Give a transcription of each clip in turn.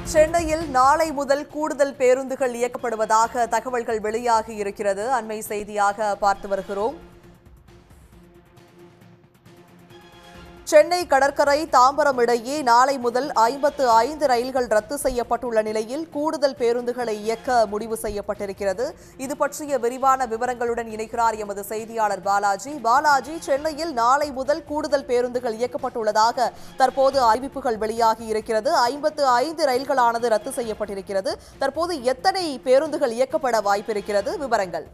சென்னையில் நாளை முதல் கூடுதல் பேருந்துகள் இயக்கப்படுவதாக தகவல்கள் வெளியாகி இருக்கிறது அண்மை செய்தியாக பார்த்து வருகிறோம் சென்னை கடற்கரை தாம்பரம் இடையே நாளை முதல் ஐம்பத்து ஐந்து ரயில்கள் ரத்து செய்யப்பட்டுள்ள நிலையில் கூடுதல் பேருந்துகளை இயக்க முடிவு செய்யப்பட்டிருக்கிறது இது பற்றிய விரிவான விவரங்களுடன் இணைகிறார் எமது செய்தியாளர் பாலாஜி பாலாஜி சென்னையில் நாளை முதல் கூடுதல் பேருந்துகள் இயக்கப்பட்டுள்ளதாக தற்போது அறிவிப்புகள் வெளியாகி இருக்கிறது ஐம்பத்து ஐந்து ரயில்களானது ரத்து செய்யப்பட்டிருக்கிறது தற்போது எத்தனை பேருந்துகள் இயக்கப்பட வாய்ப்பிருக்கிறது விவரங்கள்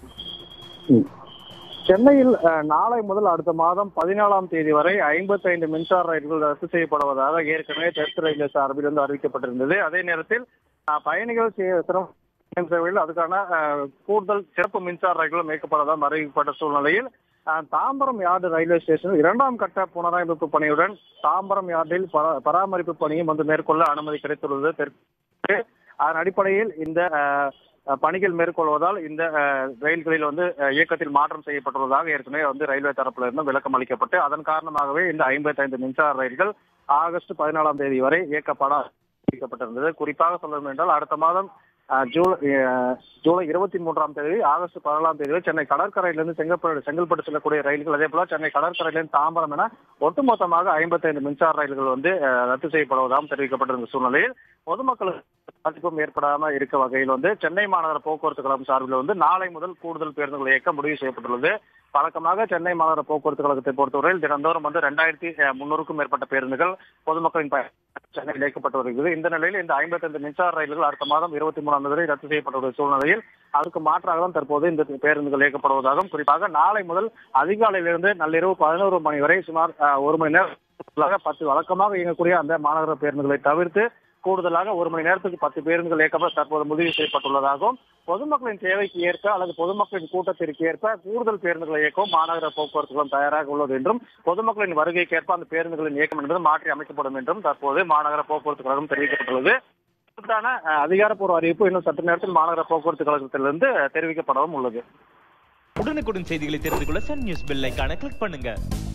சென்னையில் அஹ், நாளை முதல் அடுத்த மாதம் பதினாலாம் தேதி வரை 55 மின்சார ரயில்கள் ரத்து செய்யப்படுவதாக ஏற்கனவே தெற்கு ரயில்வே சார்பில் இருந்து அறிவிக்கப்பட்டிருந்தது அதே நேரத்தில் அஹ், பயணிகள் சே- சிரமம் சேவையில் அதுக்கான அஹ், கூடுதல் சிறப்பு மின்சார ரயில்களும் இயக்கப்படுவதாக அறிவிக்கப்பட்ட சூழ்நிலையில் அஹ், தாம்பரம் யார்டு ரயில்வே ஸ்டேஷனில் இரண்டாம் கட்ட புனரமைப்பு பணியுடன் தாம்பரம் யார்டில் பரா- பராமரிப்பு பணியும் வந்து மேற்கொள்ள அனுமதி கிடைத்துள்ளது தெற்கு அதன் அடிப்படையில் இந்த அஹ், அஹ், பணிகள் மேற்கொள்வதால் இந்த அஹ், ரயில்களில் வந்து அஹ், இயக்கத்தில் மாற்றம் செய்யப்பட்டுள்ளதாக ஏற்கனவே வந்து ரயில்வே தரப்புல இருந்து விளக்கம் அளிக்கப்பட்டு அதன் காரணமாகவே இந்த 55 மின்சார ரயில்கள் ஆகஸ்ட் பதினாலாம் தேதி வரை இயக்கப்பட அறிவிக்கப்பட்டிருந்தது குறிப்பாக சொல்ல வேண்டும் என்றால் அடுத்த மாதம் அஹ், ஜூலை அஹ், ஜூலை இருபத்தி மூன்றாம் தேதி ஆகஸ்ட் பதினாலாம் தேதி வரை சென்னை கடற்கரையிலிருந்து செங்கல்பட்டு செங்கல்பட்டு செல்லக்கூடிய ரயில்கள் அதே போல சென்னை கடற்கரையிலிருந்து தாம்பரம் என ஒட்டுமொத்தமாக 55 மின்சார ரயில்கள் வந்து அஹ், ரத்து செய்யப்படுவதாகவும் தெரிவிக்கப்பட்டிருந்த சூழ்நிலையில் பொதுமக்களுக்கு பாதிப்பும் ஏற்படாம இருக்க வகையில் வந்து சென்னை மாநகர போக்குவரத்து கழகம் சார்பில் வந்து நாளை முதல் கூடுதல் பேருந்துகளை இயக்க முடிவு செய்யப்பட்டுள்ளது வழக்கமாக சென்னை மாநகர போக்குவரத்து கழகத்தை பொறுத்தவரையில் தினந்தோறும் வந்து ரெண்டாயிரத்தி முன்னூறுக்கும் மேற்பட்ட பேருந்துகள் பொதுமக்களின் பயன் சென்னையில் இயக்கப்பட்டு வருகிறது இந்த நிலையில் இந்த 55 மின்சார ரயில்கள் அடுத்த மாதம் இருபத்தி மூணாம் தேதி ரத்து செய்யப்பட்டுள்ள சூழ்நிலையில் அதற்கு மாற்றாக தான் தற்போது இந்த பேருந்துகள் இயக்கப்படுவதாகவும் குறிப்பாக நாளை முதல் அதிகாலையிலிருந்து நள்ளிரவு பதினோரு மணி வரை சுமார் அஹ், ஒரு மணி நேரம் பத்து வழக்கமாக இயங்கக்கூடிய அந்த மாநகர பேருந்துகளை தவிர்த்து கூடுதலாக ஒரு மணி நேரத்துக்கு பத்து பேருந்துகள் இயக்கப்பட தற்போது முடிவு செய்யப்பட்டுள்ளதாகவும் பொதுமக்களின் தேவைக்கு ஏற்ப அல்லது பொதுமக்களின் கூட்டத்திற்கு ஏற்ப கூடுதல் பேருந்துகளை இயக்கவும் மாநகர போக்குவரத்து கழகம் தயாராக உள்ளது என்றும் பொதுமக்களின் வருகைக்கு ஏற்ப அந்த பேருந்துகளின் இயக்கம் என்பது மாற்றி அமைக்கப்படும் என்றும் தற்போது மாநகர போக்குவரத்து கழகம் தெரிவிக்கப்பட்டுள்ளது இதற்கான அஹ், அதிகாரப்பூர்வ அறிவிப்பு இன்னும் சற்று நேரத்தில் மாநகர போக்குவரத்து கழகத்திலிருந்து தெரிவிக்கப்படவும் உள்ளது உடனுக்குடன் செய்திகளை தெரிந்து கொள்ள சன் நியூஸ் பெல் ஐகானை கிளிக் பண்ணுங்க